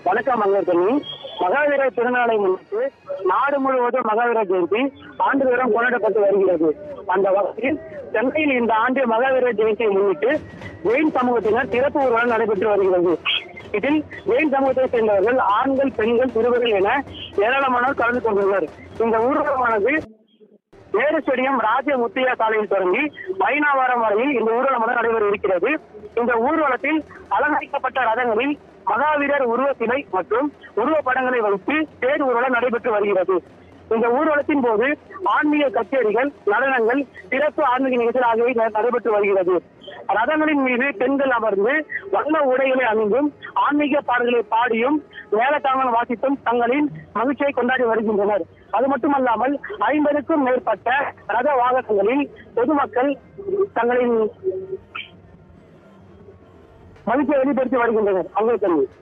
வணக்கம் மங்கர்கண்ணி மகாவீரர் திருநாளை முன்னிட்டு நாடு முழுவதும் மகாவீரர் ஜெயந்தி ஆண்டுதோறும் கொண்டாடப்பட்டு வருகிறது அந்த வகையில் சென்னையில் இந்த ஆண்டு மகாவீரர் ஜெயந்தியை முன்னிட்டு ஜெயின் சமூகத்தினர் சிறப்பு ஊர்வலம் நடைபெற்று வருகிறது இதில் ஜெயின் சமூகத்தை சேர்ந்தவர்கள் ஆண்கள் பெண்கள் சிறுவர்கள் என ஏராளமானோர் கலந்து கொண்டுள்ளனர் இந்த ஊர்வலமானது நேரு ஸ்டேடியம் ராஜ முத்தையா சாலையில் தொடங்கி வைனாவரம் வரையில் இந்த ஊர்வலமாக நடைபெற இருக்கிறது இந்த ஊர்வலத்தில் அலங்கரிக்கப்பட்ட ரதங்களில் மகாவீரர் உருவ சிலை மற்றும் உருவ படங்களை வைத்து தேர் ஊர்வலம் நடைபெற்று வருகிறது இந்த ஊர்வலத்தின் போது ஆன்மீக கச்சேரிகள் நடனங்கள் சிறப்பு ஆன்மீக நிகழ்ச்சிகள் ஆகியவை ந- நடைபெற்று வருகிறது ரதங்களின் மீது பெண்கள் அமர்ந்து வண்ண உடைகளை அணிந்தும் ஆன்மீக பாடல்களை பாடியும் மேலத்தாங்கள் வாசித்தும் தங்களின் மகிழ்ச்சியை கொண்டாடி வருகின்றனர் அது மட்டுமல்லாமல் ஐம்பதுக்கும் மேற்பட்ட ரத வாகனங்களில் பொதுமக்கள் தங்களின் மகிழ்ச்சியை வெளிப்படுத்தி வருகின்றனர் அங்கே